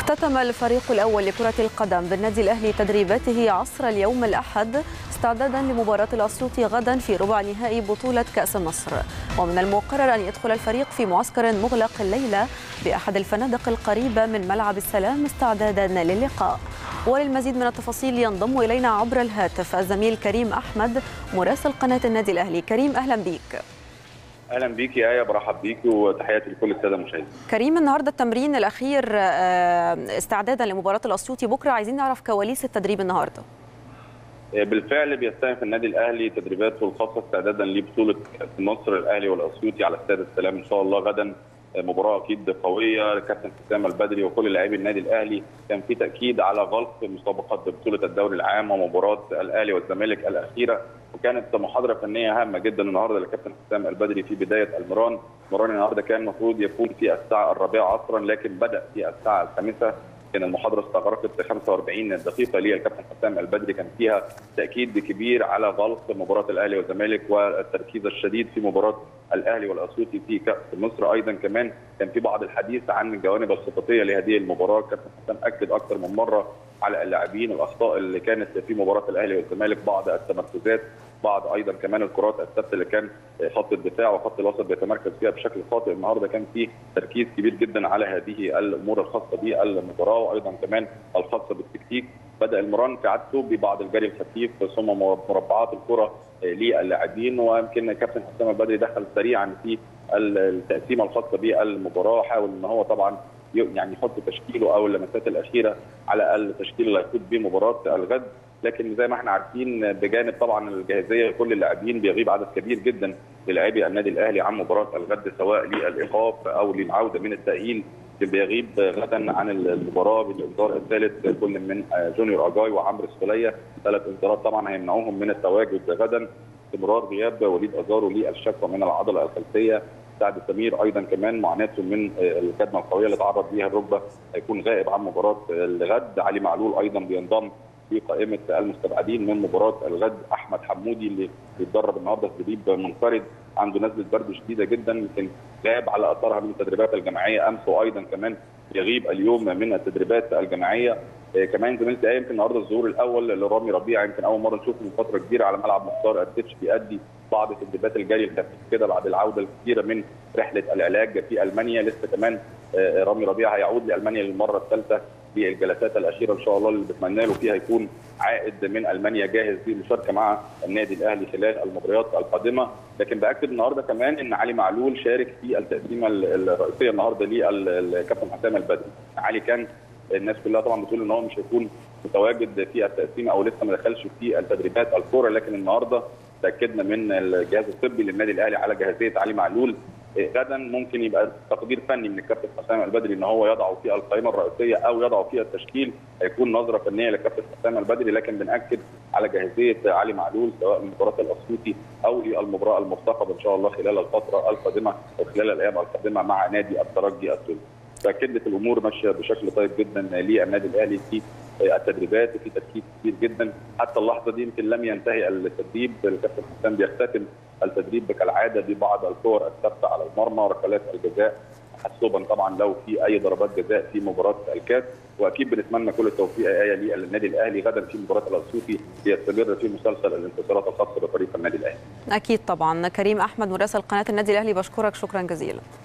اختتم الفريق الأول لكرة القدم بالنادي الأهلي تدريباته عصر اليوم الأحد استعدادا لمباراة الأسيوطي غدا في ربع نهائي بطولة كأس مصر ومن المقرر أن يدخل الفريق في معسكر مغلق الليلة بأحد الفنادق القريبة من ملعب السلام استعدادا للقاء وللمزيد من التفاصيل ينضم إلينا عبر الهاتف الزميل كريم أحمد مراسل قناة النادي الأهلي كريم أهلا بيك اهلا بيك يا ايه برحب بيك وتحياتي لكل الساده المشاهدين كريم النهارده التمرين الاخير استعدادا لمباراه الاسيوطي بكره عايزين نعرف كواليس التدريب النهارده بالفعل بيستهدف النادي الاهلي تدريباته الخاصه استعدادا لبطوله مصر الاهلي والاسيوطي على استاد السلام ان شاء الله غدا مباراه اكيد قويه كابتن حسام البدري وكل لاعبي النادي الاهلي كان في تاكيد على غلق مسابقه بطوله الدوري العام ومباراه الاهلي والزمالك الاخيره وكانت محاضره فنيه هامه جدا النهارده للكابتن حسام البدري في بدايه المران مران النهارده كان المفروض يكون في الساعه الرابعه عصرا لكن بدا في الساعه الخامسه كان المحاضره استغرقت 45 دقيقه للكابتن حسام البدري كان فيها تاكيد كبير على غلق مباراه الاهلي والزمالك والتركيز الشديد في مباراه الاهلي والاسيوطي في كاس مصر ايضا كمان كان في بعض الحديث عن الجوانب الخططيه لهذه المباراه كابتن حسام اكد اكثر من مره على اللاعبين الاخطاء اللي كانت في مباراه الاهلي والزمالك بعض التمركزات بعض ايضا كمان الكرات الثابته اللي كان خط الدفاع وخط الوسط بيتمركز فيها بشكل خاطئ النهارده كان في تركيز كبير جدا على هذه الامور الخاصه بالمباراه وايضا كمان الخاصه بالتكتيك بدا المران في عادته ببعض الجري الخفيف ثم مربعات الكره للاعبين ويمكن كابتن حسام البدري دخل سريعا في التقسيمه الخاصه بالمباراه حاول ان هو طبعا يعني يحط تشكيله او اللمسات الاخيره على التشكيل اللي هيفوز بيه مباراه الغد لكن زي ما احنا عارفين بجانب طبعا الجاهزيه لكل اللاعبين بيغيب عدد كبير جدا للاعبي النادي الاهلي عن مباراه الغد سواء للايقاف او للعوده من التاهيل بيغيب غدا عن المباراه بالانذار الثالث كل من جونيور اجاي وعمرو السوليه ثلاث انذارات طبعا هيمنعوهم من التواجد غدا استمرار غياب وليد ازارو للشكوى من العضله الخلفيه سعد سمير ايضا كمان معاناته من الكدمه القويه اللي تعرض ليها الركبه هيكون غائب عن مباراه الغد علي معلول ايضا بينضم في قائمه المستبعدين من مباراه الغد احمد حمودي اللي بيتدرب النهارده تدريب منفرد عنده نزله برد شديده جدا يمكن غاب على اثرها من التدريبات الجماعيه امس وايضا كمان يغيب اليوم من التدريبات الجماعيه كمان زميلتي يمكن النهارده الظهور الاول لرامي ربيع يمكن اول مره نشوفه من فتره كبيره على ملعب مختار التتش بيأدي بعض تدريبات الجري الخفيف كده بعد العوده الكبيره من رحله العلاج في المانيا لسه كمان رامي ربيع هيعود لالمانيا للمره الثالثه بالجلسات الاخيره ان شاء الله اللي بتمنى له فيها يكون عائد من المانيا جاهز للمشاركه مع النادي الاهلي خلال المباريات القادمه لكن باكد النهارده كمان ان علي معلول شارك في التقسيمه الرئيسيه النهارده للكابتن حسام البدري علي كان الناس كلها طبعا بتقول ان هو مش هيكون متواجد في التقسيمه او لسه ما دخلش في التدريبات الكوره لكن النهارده تاكدنا من الجهاز الطبي للنادي الاهلي على جاهزيه علي معلول غدا ممكن يبقى تقدير فني من الكابتن حسام البدري ان هو يضعه في القائمه الرئيسيه او يضعه في التشكيل هيكون نظره فنيه للكابتن حسام البدري لكن بناكد على جاهزيه علي معلول سواء لمباراه الاسيوطي او للمباراه المرتقبه ان شاء الله خلال الفتره القادمه وخلال الايام القادمه مع نادي الترجي التونسي. فاكدت الامور ماشيه بشكل طيب جدا للنادي الاهلي في التدريبات وفي تركيز كبير جدا حتى اللحظه دي يمكن لم ينتهي التدريب الكابتن حسام بيختتم التدريب كالعاده ببعض الكور الثابته على المرمى ركلات الجزاء تحسبا طبعا لو في اي ضربات جزاء في مباراه الكاس واكيد بنتمنى كل التوفيق ايه للنادي الاهلي غدا في مباراه الاسيوطي ليستمر في مسلسل الانتصارات الخاصه بفريق النادي الاهلي. اكيد طبعا كريم احمد مراسل قناه النادي الاهلي بشكرك شكرا جزيلا.